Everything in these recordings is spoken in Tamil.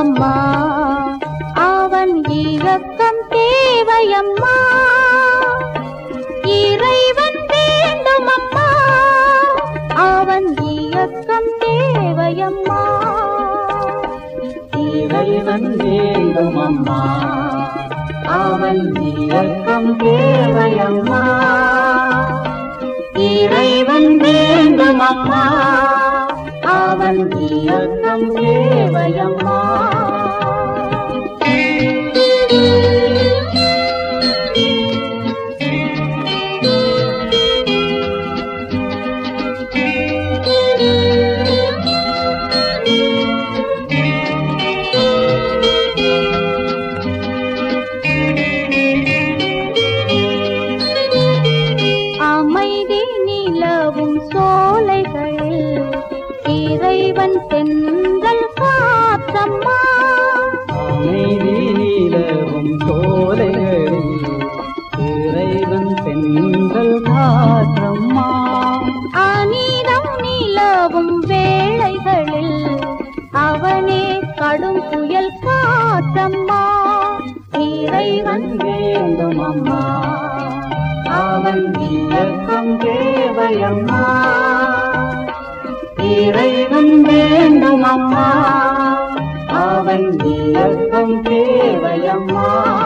அம்மா அவன் இயக்கம் தேவையம்மா இறைவன் வேண்டும் அம்மா அவன் இயக்கம் தேவையம்மா இறைவன் வேண்டும் அம்மா அவன் இயக்கம் தேவையம்மா இறைவன் வேண்டும் அம்மா அவன் இயக்கம் தேவையம்மா அமைதி நிலவும் சோலைகளில் இறைவன் தென்றல் காற்றம்மா அமைதி நீலவும் சோலைகளில் இறைவன் பெண்கள் காற்றம்மா அநீதம் நிலவும் வேளைகளில் அவனே கடும் புயல் காற்றம்மா இறைவன் வேண்டும் அம்மா அவன் இயக்கம் தேவையம்மா இறைவன் வேண்டும் அம்மா அவன் இயக்கம் தேவையம்மா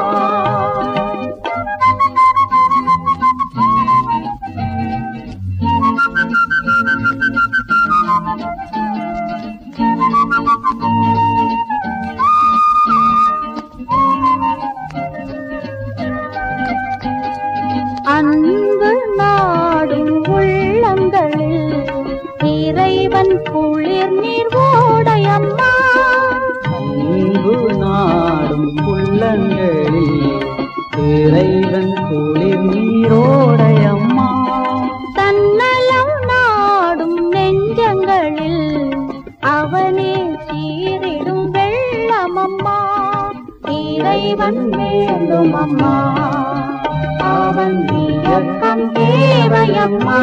அன்பு நாடும் உள்ளங்களில் இறைவன் குளிர் நீர் ஓடையம்மா அன்பு நாடும் உள்ளங்களில் இறைவன் குளிர் நீரோடையம்மா தன்னலம் நாடும் நெஞ்சங்களில் அவனே சீரிடும் வெள்ளமம்மா இறைவன் வேண்டும் அம்மா அவன் இயக்கம் தேவையம்மா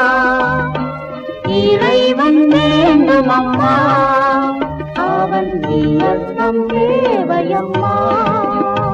இறைவன் வேண்டும் அம்மா அவன் இயக்கம் தேவையம்மா